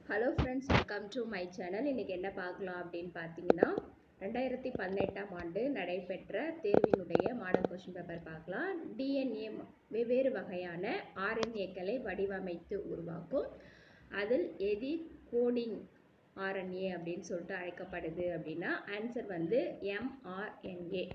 hello friends welcome to my channel இன்றைக்கி என்ன பார்க்கலாம் அப்படின்னு பார்த்தீங்கன்னா ரெண்டாயிரத்தி பதினெட்டாம் ஆண்டு நடைபெற்ற தேர்வினுடைய மாடல் கொஷின் பேப்பர் பார்க்கலாம் டிஎன்ஏ வெவ்வேறு வகையான ஆர்என்ஏக்களை வடிவமைத்து உருவாக்கும் அதில் எதி கோடிங் ஆர்என்ஏ அப்படின்னு சொல்லிட்டு அழைக்கப்படுது அப்படின்னா ஆன்சர் வந்து எம்ஆர்என்ஏ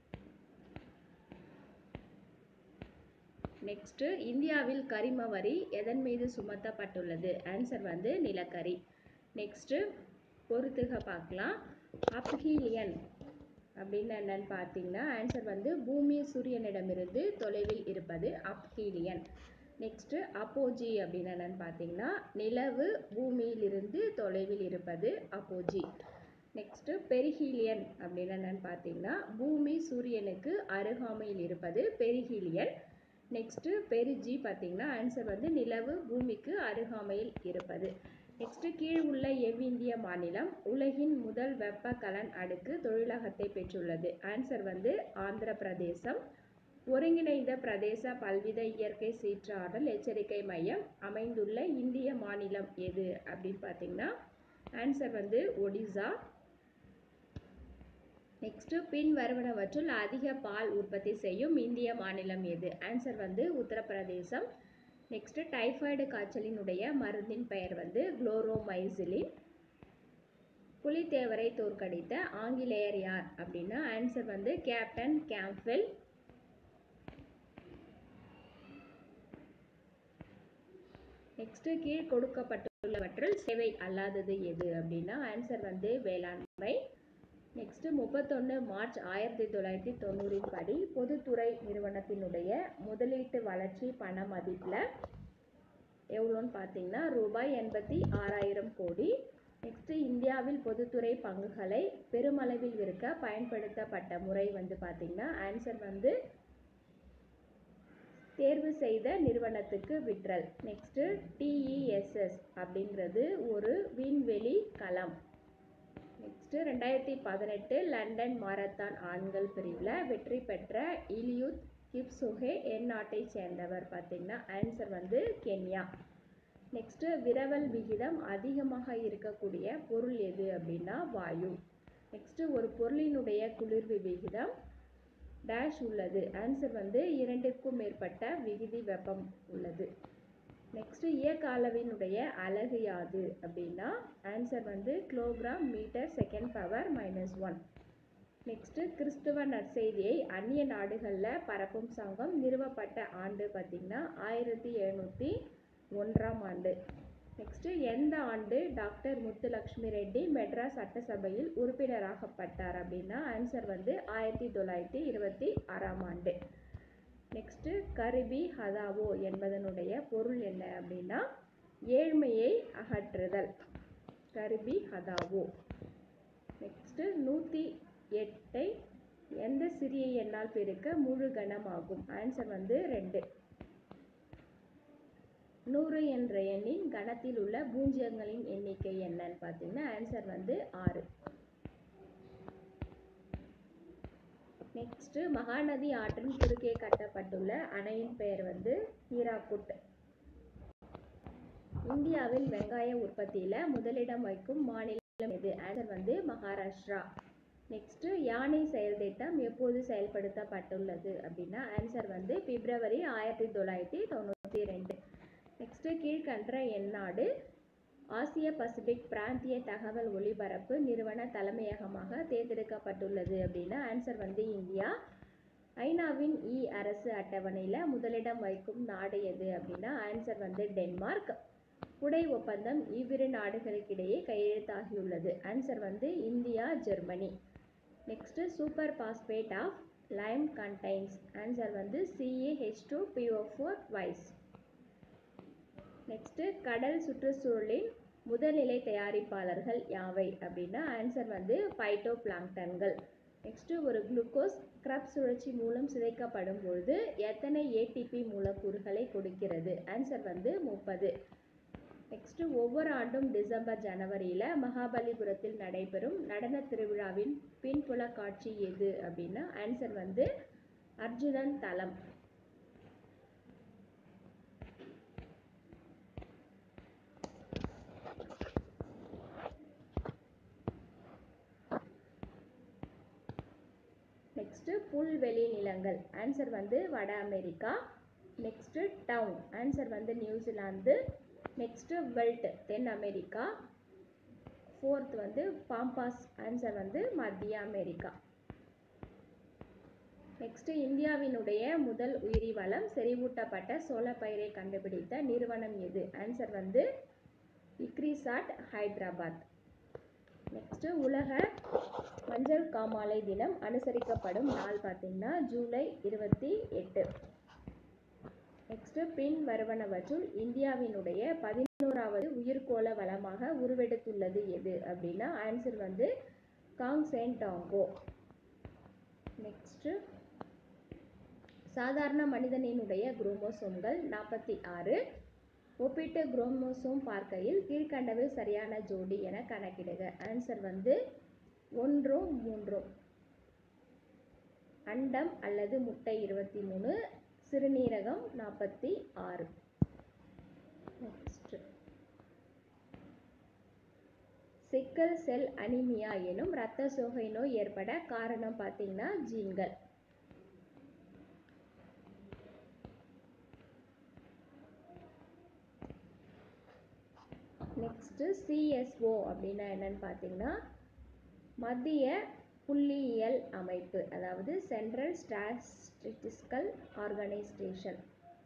நெக்ஸ்ட்டு இந்தியாவில் கரிம வரி எதன் மீது சுமத்தப்பட்டுள்ளது ஆன்சர் வந்து நிலக்கரி நெக்ஸ்ட்டு பொறுத்துக பார்க்கலாம் அப்ஹீலியன் அப்படின்னு என்னன்னு பார்த்தீங்கன்னா ஆன்சர் வந்து பூமி சூரியனிடமிருந்து தொலைவில் இருப்பது அப்ஹீலியன் நெக்ஸ்ட்டு அப்போஜி அப்படின்னு என்னன்னு பார்த்தீங்கன்னா நிலவு பூமியிலிருந்து தொலைவில் இருப்பது அப்போஜி நெக்ஸ்ட்டு பெரிஹீலியன் அப்படின்னு என்னன்னு பார்த்தீங்கன்னா பூமி சூரியனுக்கு அருகாமையில் இருப்பது பெரிஹீலியன் நெக்ஸ்ட்டு பெருஜி பார்த்தீங்கன்னா ஆன்சர் வந்து நிலவு பூமிக்கு அருகாமையில் இருப்பது நெக்ஸ்ட்டு கீழ் உள்ள எவ்விந்திய மாநிலம் உலகின் முதல் வெப்ப கலன் அடுக்கு தொழிலகத்தை பெற்றுள்ளது ஆன்சர் வந்து ஆந்திர பிரதேசம் ஒருங்கிணைந்த பிரதேச பல்வித இயற்கை சீற்றாடல் எச்சரிக்கை மையம் அமைந்துள்ள இந்திய மாநிலம் எது அப்படின்னு பார்த்தீங்கன்னா ஆன்சர் வந்து ஒடிசா நெக்ஸ்ட்டு பின் வருவனவற்றுள் அதிக பால் உற்பத்தி செய்யும் இந்திய மாநிலம் எது ஆன்சர் வந்து உத்தரப்பிரதேசம் நெக்ஸ்ட்டு டைஃபாய்டு காய்ச்சலினுடைய மருந்தின் பெயர் வந்து குளோரோமைசிலின் புலித்தேவரை தோற்கடித்த ஆங்கிலேயர் யார் அப்படின்னா ஆன்சர் வந்து கேப்டன் கேம்ஃபெல் நெக்ஸ்ட்டு கீழ் கொடுக்கப்பட்டுள்ளவற்றில் சேவை அல்லாதது எது அப்படின்னா ஆன்சர் வந்து வேளாண்மை நெக்ஸ்ட்டு முப்பத்தொன்று மார்ச் ஆயிரத்தி தொள்ளாயிரத்தி தொண்ணூறின் படி பொதுத்துறை நிறுவனத்தினுடைய முதலீட்டு வளர்ச்சி பண மதிப்பில் எவ்வளோன்னு பார்த்தீங்கன்னா ரூபாய் எண்பத்தி ஆறாயிரம் கோடி நெக்ஸ்ட்டு இந்தியாவில் பொதுத்துறை பங்குகளை பெருமளவில் விற்க பயன்படுத்தப்பட்ட முறை வந்து பார்த்திங்கன்னா ஆன்சர் வந்து தேர்வு செய்த நிறுவனத்துக்கு விற்றல் நெக்ஸ்ட்டு டிஇஎஸ்எஸ் அப்படிங்கிறது ஒரு விண்வெளி களம் நெக்ஸ்ட்டு ரெண்டாயிரத்தி பதினெட்டு லண்டன் மாரத்தான் ஆண்கள் பிரிவில் வெற்றி பெற்ற இலியூத் கிப்சுஹே என் நாட்டை சேர்ந்தவர் பார்த்தீங்கன்னா ஆன்சர் வந்து கென்யா நெக்ஸ்ட்டு விரவல் விகிதம் அதிகமாக இருக்கக்கூடிய பொருள் எது அப்படின்னா வாயு நெக்ஸ்ட்டு ஒரு பொருளினுடைய குளிர்வு விகிதம் டேஷ் உள்ளது ஆன்சர் வந்து இரண்டிற்கும் மேற்பட்ட விகுதி வெப்பம் உள்ளது நெக்ஸ்ட்டு இயக்க அளவினுடைய அலகு யாது அப்படின்னா ஆன்சர் வந்து kilogram metre second power minus one next கிறிஸ்துவ நற்செய்தியை அந்நிய நாடுகளில் பரப்பும் சங்கம் நிறுவப்பட்ட ஆண்டு பார்த்திங்கன்னா ஆயிரத்தி எழுநூற்றி ஒன்றாம் ஆண்டு நெக்ஸ்ட்டு எந்த ஆண்டு டாக்டர் முத்துலக்ஷ்மி ரெட்டி மெட்ராஸ் சட்டசபையில் உறுப்பினராகப்பட்டார் அப்படின்னா ஆன்சர் வந்து ஆயிரத்தி தொள்ளாயிரத்தி இருபத்தி ஆறாம் ஆண்டு நெக்ஸ்ட்டு கரிபி ஹதாவோ என்பதனுடைய பொருள் என்ன அப்படின்னா ஏழ்மையை அகற்றுதல் கரிபி ஹதாவோ நெக்ஸ்ட்டு நூற்றி எட்டை எந்த சிறிய எண்ணால் பெருக்க முழு கணமாகும் ஆன்சர் வந்து ரெண்டு நூறு என்ற எண்ணின் கணத்தில் உள்ள பூஜ்ஜியங்களின் எண்ணிக்கை என்னன்னு பார்த்தீங்கன்னா ஆன்சர் வந்து ஆறு நெக்ஸ்ட்டு மகாநதி ஆற்றின் குறுக்கே கட்டப்பட்டுள்ள அணையின் பெயர் வந்து ஹீராகுட் இந்தியாவில் வெங்காய உற்பத்தியில் முதலிடம் வைக்கும் மாநிலம் எது ஆன்சர் வந்து மகாராஷ்டிரா நெக்ஸ்ட்டு யானை செயல் திட்டம் எப்போது செயல்படுத்தப்பட்டுள்ளது அப்படின்னா ஆன்சர் வந்து பிப்ரவரி ஆயிரத்தி தொள்ளாயிரத்தி தொண்ணூற்றி ரெண்டு நெக்ஸ்ட்டு கீழ்கன்ற எந்நாடு ஆசிய பசிபிக் பிராந்திய தகவல் ஒலிபரப்பு நிறுவன தலைமையகமாக தேர்ந்தெடுக்கப்பட்டுள்ளது அப்படின்னா ஆன்சர் வந்து இந்தியா ஐநாவின் இ அரசு அட்டவணையில் முதலிடம் வைக்கும் நாடு எது அப்படின்னா ஆன்சர் வந்து டென்மார்க் உடை ஒப்பந்தம் இவ்விரு நாடுகளுக்கிடையே கையெழுத்தாகியுள்ளது ஆன்சர் வந்து India Germany next super phosphate of lime contains answer வந்து சிஏஹெச் டூ பிஓ ஃபோர் வைஸ் நெக்ஸ்ட்டு கடல் சுற்றுச்சூழலின் முதல்நிலை தயாரிப்பாளர்கள் யாவை அப்படின்னா ஆன்சர் வந்து பைட்டோ பிளாங்டன்கள் நெக்ஸ்ட்டு ஒரு குளுக்கோஸ் கிரப் சுழற்சி மூலம் சிதைக்கப்படும் பொழுது எத்தனை ஏடிபி மூலக்கூறுகளை கொடுக்கிறது ஆன்சர் வந்து முப்பது நெக்ஸ்ட்டு ஒவ்வொரு ஆண்டும் டிசம்பர் ஜனவரியில் மகாபலிபுரத்தில் நடைபெறும் நடன திருவிழாவின் பின்புல காட்சி எது அப்படின்னா ஆன்சர் வந்து அர்ஜுனன் தலம் நெக்ஸ்ட்டு புல்வெளி நிலங்கள் ஆன்சர் வந்து வட அமெரிக்கா நெக்ஸ்ட்டு டவுன் ஆன்சர் வந்து நியூசிலாந்து நெக்ஸ்ட்டு வெல்ட் தென் அமெரிக்கா ஃபோர்த் வந்து பாம்பாஸ் ஆன்சர் வந்து மத்திய அமெரிக்கா நெக்ஸ்ட் இந்தியாவினுடைய முதல் உயிரி வளம் செறிவூட்டப்பட்ட சோளப்பயிரை கண்டுபிடித்த நிறுவனம் எது ஆன்சர் வந்து இக்ரிசாட் ஹைதராபாத் நெக்ஸ்ட் உலக மஞ்சள் காமாலை தினம் அனுசரிக்கப்படும் நாள் பார்த்தீங்கன்னா ஜூலை இருபத்தி எட்டு நெக்ஸ்ட் பின் வருவனவற்றுள் இந்தியாவினுடைய பதினோராவது உயிர்கோள வளமாக உருவெடுத்துள்ளது எது அப்படின்னா ஆன்சர் வந்து காங்சேன் டாங்கோ நெக்ஸ்ட் சாதாரண மனிதனினுடைய குரோமோசோம்கள் நாற்பத்தி ஆறு ஒப்பிட்டு குரோமோசோம் பார்க்கையில் கீழ்கண்டவை சரியான ஜோடி என கணக்கிடுக ஆன்சர் வந்து ஒன்றும் மூன்றும் அண்டம் அல்லது முட்டை இருபத்தி மூணு சிறுநீரகம் நாற்பத்தி ஆறு நெக்ஸ்ட் சிக்கல் செல் அனிமியா எனும் இரத்த சோகை நோய் ஏற்பட காரணம் பார்த்தீங்கன்னா ஜீன்கள் நெக்ஸ்ட்டு சிஎஸ்ஓ அப்படின்னா என்னன்னு பார்த்தீங்கன்னா மத்திய புள்ளியியல் அமைப்பு அதாவது சென்ட்ரல் ஸ்டாட்டிஸ்டிக்கல் ஆர்கனைசேஷன்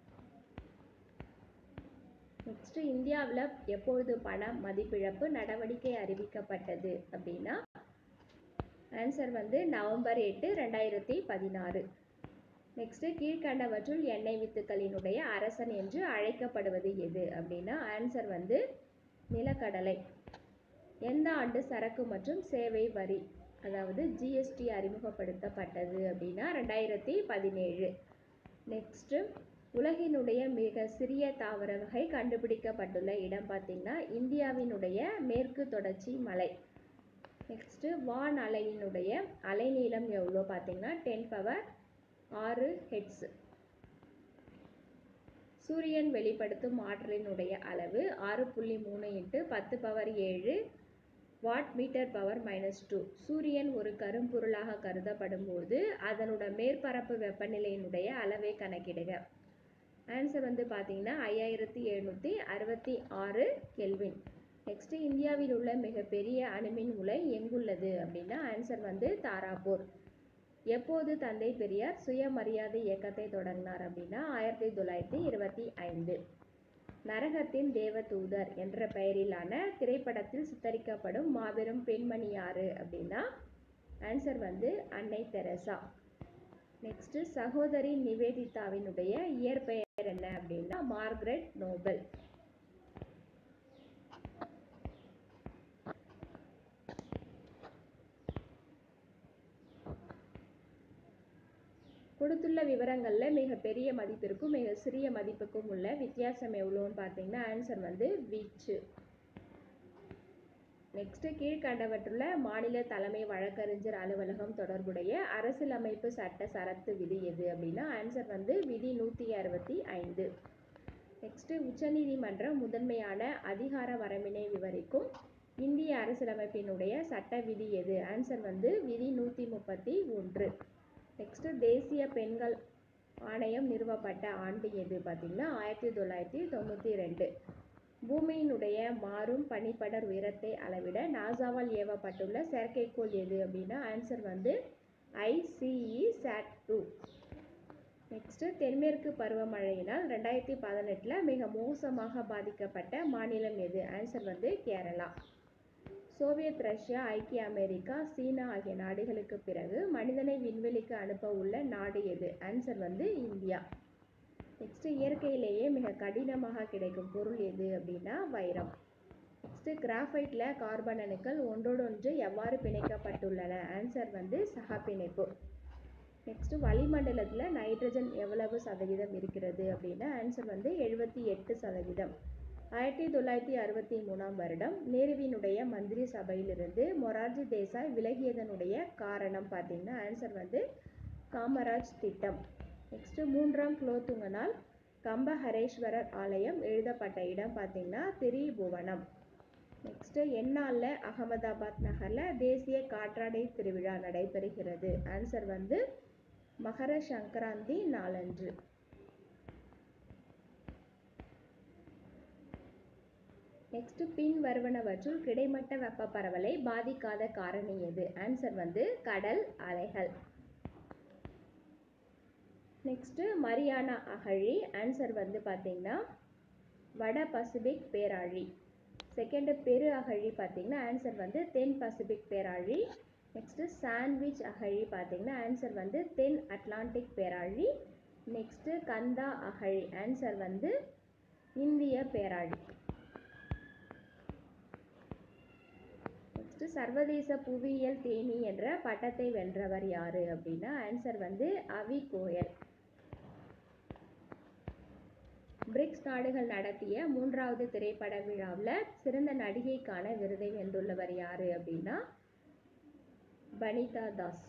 நெக்ஸ்ட் இந்தியாவில் எப்பொழுது பண மதிப்பிழப்பு நடவடிக்கை அறிவிக்கப்பட்டது அப்படின்னா ஆன்சர் வந்து நவம்பர் எட்டு ரெண்டாயிரத்தி பதினாறு நெக்ஸ்ட் கீழ்கண்டவற்றுள் எண்ணெய் வித்துக்களினுடைய அரசன் என்று அழைக்கப்படுவது எது அப்படின்னா ஆன்சர் வந்து நிலக்கடலை எந்த ஆண்டு சரக்கு மற்றும் சேவை வரி அதாவது ஜிஎஸ்டி அறிமுகப்படுத்தப்பட்டது அப்படின்னா ரெண்டாயிரத்தி பதினேழு நெக்ஸ்ட்டு உலகினுடைய மிக சிறிய தாவர வகை கண்டுபிடிக்கப்பட்டுள்ள இடம் பார்த்திங்கன்னா இந்தியாவினுடைய மேற்கு தொடர்ச்சி மலை நெக்ஸ்ட்டு வான் அலையினுடைய அலைநீளம் எவ்வளோ பார்த்தீங்கன்னா டென் பவர் ஆறு ஹெட்ஸ் சூரியன் வெளிப்படுத்தும் ஆற்றலினுடைய அளவு ஆறு புள்ளி மூணு இன்ட்டு பத்து பவர் ஏழு watt metre power minus two சூரியன் ஒரு கரும்பொருளாக கருதப்படும் போது அதனோட மேற்பரப்பு வெப்பநிலையினுடைய அளவை கணக்கிடுக ஆன்சர் வந்து பார்த்தீங்கன்னா ஐயாயிரத்தி எழுநூற்றி அறுபத்தி ஆறு கெல்வின் நெக்ஸ்ட் இந்தியாவில் உள்ள மிகப்பெரிய அணுமின் உலை எங்குள்ளது அப்படின்னா ஆன்சர் வந்து தாராபூர் எப்போது தந்தை பெரியார் சுயமரியாதை இயக்கத்தை தொடங்கினார் அப்படின்னா ஆயிரத்தி தொள்ளாயிரத்தி இருபத்தி ஐந்து நரகத்தின் தேவதூதர் என்ற பெயரிலான திரைப்படத்தில் சித்தரிக்கப்படும் மாபெரும் பெண்மணி யாரு அப்படின்னா ஆன்சர் வந்து அன்னை தெரசா நெக்ஸ்ட் சகோதரி நிவேதிதாவினுடைய இயற்பெயர் என்ன அப்படின்னா மார்கரெட் நோபல் கொடுத்துள்ள விவரங்களில் மிக பெரிய மதிப்பிற்கும் மிக சிறிய மதிப்புக்கும் உள்ள வித்தியாசம் எவ்வளோன்னு பார்த்தீங்கன்னா ஆன்சர் வந்து வீச்சு நெக்ஸ்ட் கீழ்கண்டவற்றுள்ள மாநில தலைமை வழக்கறிஞர் அலுவலகம் தொடர்புடைய அரசியலமைப்பு சட்ட சரத்து விதி எது அப்படின்னா ஆன்சர் வந்து விதி நூற்றி அறுபத்தி ஐந்து நெக்ஸ்ட் உச்சநீதிமன்றம் முதன்மையான அதிகார வரம்பினை விவரிக்கும் இந்திய அரசியலமைப்பினுடைய சட்ட விதி எது ஆன்சர் வந்து விதி நூற்றி முப்பத்தி ஒன்று நெக்ஸ்ட் தேசிய பெண்கள் ஆணையம் நிறுவப்பட்ட ஆண்டு எது பார்த்தீங்கன்னா ஆயிரத்தி தொள்ளாயிரத்தி தொண்ணூற்றி ரெண்டு பூமியினுடைய மாறும் பனிப்படர் உயரத்தை அளவிட நாசாவால் ஏவப்பட்டுள்ள செயற்கைக்கோள் எது அப்படின்னா ஆன்சர் வந்து ஐசிஇ சாட் டூ நெக்ஸ்ட்டு தென்மேற்கு பருவமழையினால் ரெண்டாயிரத்தி பதினெட்டில் மிக மோசமாக பாதிக்கப்பட்ட மாநிலம் எது ஆன்சர் வந்து கேரளா சோவியத் ரஷ்யா ஐக்கிய அமெரிக்கா சீனா ஆகிய நாடுகளுக்கு பிறகு மனிதனை விண்வெளிக்கு அனுப்ப உள்ள நாடு எது ஆன்சர் வந்து இந்தியா நெக்ஸ்ட் இயற்கையிலேயே மிக கடினமாக கிடைக்கும் பொருள் எது அப்படின்னா வைரம் நெக்ஸ்ட் கிராஃபைட்ல கார்பன் அணுக்கள் ஒன்றோடொன்று எவ்வாறு பிணைக்கப்பட்டுள்ளன ஆன்சர் வந்து சக பிணைப்பு நெக்ஸ்ட் வளிமண்டலத்தில் நைட்ரஜன் எவ்வளவு சதவீதம் இருக்கிறது அப்படின்னா ஆன்சர் வந்து எழுபத்தி எட்டு சதவீதம் ஆயிரத்தி தொள்ளாயிரத்தி அறுபத்தி மூணாம் வருடம் நேருவினுடைய மந்திரி சபையிலிருந்து மொரார்ஜி தேசாய் விலகியதனுடைய காரணம் பார்த்தீங்கன்னா ஆன்சர் வந்து காமராஜ் திட்டம் நெக்ஸ்ட் மூன்றாம் குலோத்துங்கனால் கம்பஹரேஸ்வரர் ஆலயம் எழுதப்பட்ட இடம் பார்த்தீங்கன்னா திரிபுவனம் நெக்ஸ்ட் எந்நாளில் அகமதாபாத் நகரில் தேசிய காற்றாடை திருவிழா நடைபெறுகிறது ஆன்சர் வந்து மகர சங்கராந்தி நாளன்று நெக்ஸ்ட் பின் வருவனவற்றுள் கிடைமட்ட வெப்ப பரவலை பாதிக்காத காரணி எது ஆன்சர் வந்து கடல் அலைகள் நெக்ஸ்ட் மரியானா அகழி ஆன்சர் வந்து பார்த்தீங்கன்னா வட பசிபிக் பேராழி செகண்ட் பெரு அகழி பார்த்தீங்கன்னா ஆன்சர் வந்து தென் பசிபிக் பேராழி நெக்ஸ்ட் சாண்ட்விச் அகழி பார்த்தீங்கன்னா ஆன்சர் வந்து தென் அட்லாண்டிக் பேராழி நெக்ஸ்ட் கந்தா அகழி ஆன்சர் வந்து இந்திய பேராழி நெக்ஸ்ட் சர்வதேச புவியியல் தேனி என்ற பட்டத்தை வென்றவர் யாரு அப்படின்னா ஆன்சர் வந்து அவி கோயல் பிரிக்ஸ் நாடுகள் நடத்திய மூன்றாவது திரைப்பட விழாவில் சிறந்த நடிகைக்கான விருதை வென்றுள்ளவர் யாரு அப்படின்னா பனிதா தாஸ்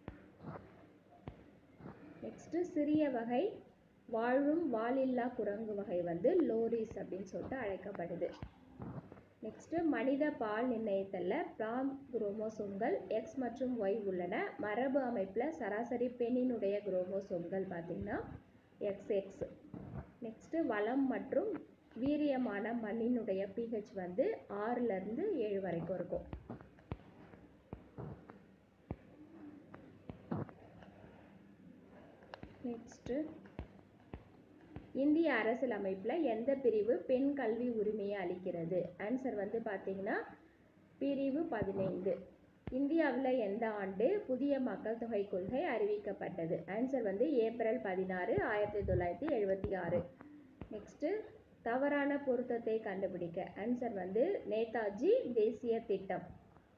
நெக்ஸ்ட் சிறிய வகை வாழும் வாலில்லா குரங்கு வகை வந்து லோரிஸ் அப்படின்னு சொல்லிட்டு அழைக்கப்படுது நெக்ஸ்ட் மனித பால் நிர்ணயத்தில் பிராம் குரோமோசோம்கள் எக்ஸ் மற்றும் ஒய் உள்ளன மரபு அமைப்பில் சராசரி பெண்ணினுடைய குரோமோசோம்கள் பார்த்தீங்கன்னா எக்ஸ் எக்ஸ் நெக்ஸ்ட்டு வளம் மற்றும் வீரியமான மண்ணினுடைய பிஹெச் வந்து ஆறுலேருந்து ஏழு வரைக்கும் இருக்கும் நெக்ஸ்ட்டு இந்திய அரசியலமைப்பில் எந்த பிரிவு பெண் கல்வி உரிமையை அளிக்கிறது ஆன்சர் வந்து பார்த்தீங்கன்னா பிரிவு பதினைந்து இந்தியாவில் எந்த ஆண்டு புதிய மக்கள் தொகை கொள்கை அறிவிக்கப்பட்டது ஆன்சர் வந்து ஏப்ரல் பதினாறு ஆயிரத்தி தொள்ளாயிரத்தி எழுபத்தி ஆறு நெக்ஸ்ட்டு தவறான பொருத்தத்தை கண்டுபிடிக்க ஆன்சர் வந்து நேதாஜி தேசிய திட்டம்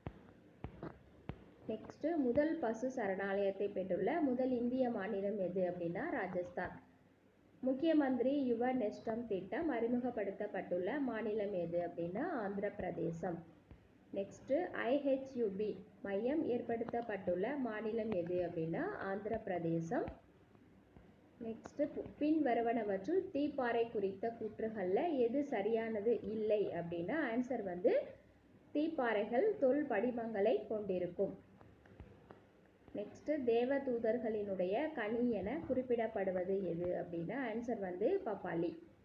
நெக்ஸ்ட்டு முதல் பசு சரணாலயத்தை பெற்றுள்ள முதல் இந்திய மாநிலம் எது அப்படின்னா ராஜஸ்தான் முக்கிய மந்திரி யுவ நெஸ்டம் திட்டம் அறிமுகப்படுத்தப்பட்டுள்ள மாநிலம் எது அப்படின்னா ஆந்திர பிரதேசம் நெக்ஸ்ட்டு ஐஹெச்யூபி மையம் ஏற்படுத்தப்பட்டுள்ள மாநிலம் எது அப்படின்னா ஆந்திர பிரதேசம் நெக்ஸ்ட்டு பின் வருவனவற்றுள் தீப்பாறை குறித்த கூற்றுகளில் எது சரியானது இல்லை அப்படின்னா ஆன்சர் வந்து தீப்பாறைகள் தொல் படிமங்களை கொண்டிருக்கும் நெக்ஸ்ட் தேவ தூதர்களினுடைய கனி என குறிப்பிடப்படுவது எது அப்படின்னா ஆன்சர் வந்து பப்பாளி